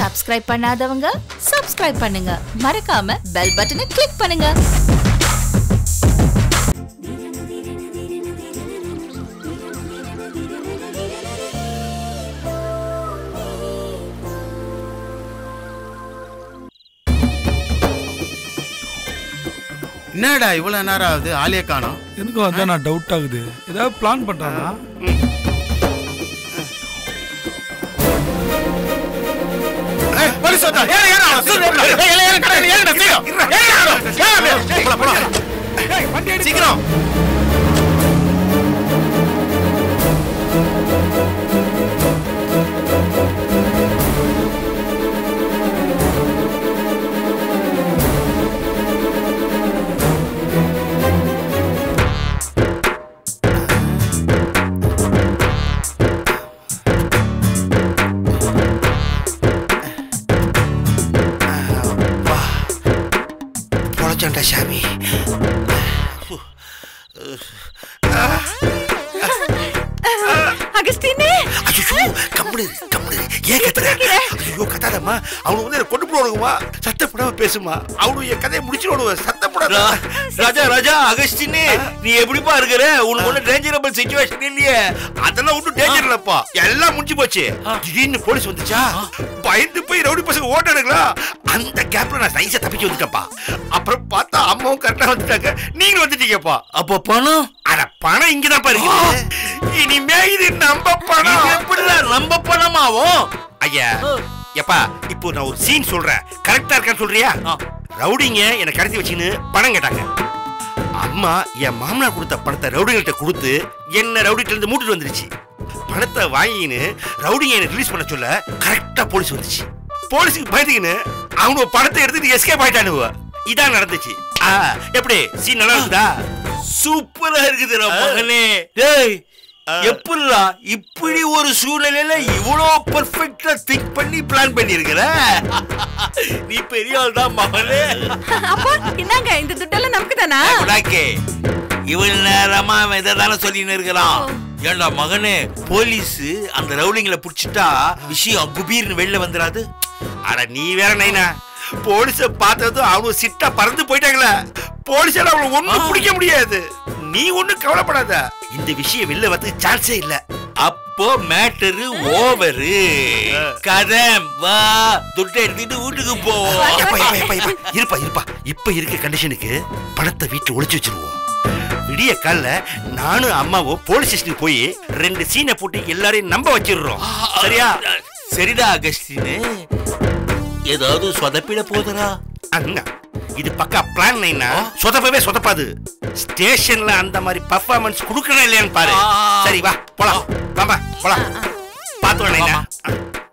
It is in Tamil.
சப்ஸ்கிரைப் பண்ணாதவங்க சப்ஸ்கிரைப் பண்ணுங்க மறக்காம பெல் பட்டனை கிளிக் பண்ணுங்க என்னடா இவ்வளவு நேரம் ஆகுது ஆளே காணோம் எனக்கும் அதான் நான் டவுட் ஆகுது ஏதாவது பிளான் பண்றானா ஏய், போலீஸ் வந்தா. ஏறு, ஏறு, அவன் சீக்கிரம் ஏறு. ஏய், ஏறு, ஏறு, கடை, ஏறுடா, சீக்கிரம். ஏறு, ஏறு, ஏறு. போலாம், போலாம். சீக்கிரம் பொழைச்சண்டா சாமி அகஸ்டினே ஐயோ கம்முனு கம்முனு ஏன் கத்துற ஐயோ கத்தாதம்மா அவனு வந்து என்ன கொண்டு போடுவாங்கம்மா சத்தப்படாம பேசுமா அவனு என் கதையை முடிச்சிடுவானுவ சத்தப்படாத ராஜா ராஜா அகஸ்டினே நீ எப்படிப்பா இருக்கிற உனக்கு ஒன்றும் டேஞ்சரபிள் சுச்சுவேஷன் இல்லையே அதெல்லாம் ஒன்றும் டேஞ்சர் இல்லப்பா எல்லாம் முடிஞ்சு போச்சு திடீர்னு போலீஸ் வந்துச்சா பயந்து போய் ரவுடி பசங்க ஓட்டானுங்களா அந்த கேப்ல நான் நைஸா தப்பிச்சு வந்துட்டேன்ப்பா அப்புறம் பார்த்தா அம்மாவும் கரெக்டா வந்துட்டாங்க நீங்களும் வந்துட்டீங்கப்பா அப்போ பணம் அட பணம் இங்கதான் இருக்குது இனிமே இது நம்ம பணம் இது எப்படிடா நம்ம பணமாவும் ஐயா எப்பா இப்போ நான் ஒரு சீன் சொல்றேன் கரெக்டா இருக்கான்னு சொல்றியா ஆ. ரவுடிங்க என்னை கடத்தி வச்சுன்னு பணம் கேட்டாங்க அம்மா என் மாமனார் கொடுத்த பணத்தை ரவுடிங்கள்ட்ட கொடுத்து என்ன ரவுடிட்ட இருந்து மூட்டுட்டு வந்துருச்சு பணத்தை வாங்கின்னு ரவுடிங்க என்ன ரிலீஸ் பண்ண சொல்ல கரெக்டா போலீஸ் வந்துச்சு போலீஸுக்கு பயந்துக்கின்னு அவங்க பணத்தை எடுத்துட்டு எஸ்கேப் ஆயிட்டானுவ இதான் நடந்துச்சு ஆ, எப்படி சீன் நல்லா இருக்குதா சூப்பரா இருக்குது மகனே டேய் எப்படிடா இப்படி ஒரு சூழ்நிலையில இவ்வளோ பெர்ஃபெக்ட்டா திங்க் பண்ணி பிளான் பண்ணியிருக்கிற நீ பெரிய ஆள் தான் மகனே அப்பா என்னங்க இந்த துட்டெல்லாம் நமக்கு தானா உனக்கே இவள் நேரமா அவன் இதை தானே சொல்லின்னு இருக்கிறான் ஏண்டா மகனே போலீஸ் அந்த ரவுலிங்களை புடிச்சிட்டா விஷயம் குபீர்னு வெளில வந்துடாது அட நீ வேற நைனா போலீஸ பார்த்ததும் அவங்க சிட்டா பறந்து போயிட்டாங்களே போலீஸால அவங்கள ஒண்ணும் பிடிக்க முடியாது நீ ஒண்ணும் கவலைப்படாத இந்த விஷயம் வெளில வந்து சான்ஸே இல்ல அப்போ மேட்டரு ஓவரு கதை வா துட்டை எடுத்துட்டு வீட்டுக்கு போவோம் எப்பா, எப்பா, எப்பா, எப்பா, இருப்பா இருப்பா இப்ப இருக்க கண்டிஷனுக்கு பணத்தை வீட்டுல ஒளிச்சு வச்சிருவோம் விடிய காலைல நானும் அம்மாவும் போலீஸ் ஸ்டேஷனுக்கு போய் ரெண்டு சீனை போட்டு எல்லாரையும் நம்ப வச்சிடுறோம் சரியா சரிடா அகஸ்டின் ஏதாவது சொதப்பிட போதரா அண்ணா இது பக்கா பிளான் நைனா சொதப்பவே சொதப்பாது ஸ்டேஷன்ல அந்த மாதிரி பர்ஃபார்மன்ஸ் கொடுக்கணும் இல்லையான்னு பாரு ஆ. சரி வா போலாம் வாமா போலாம் பாத்து நைனா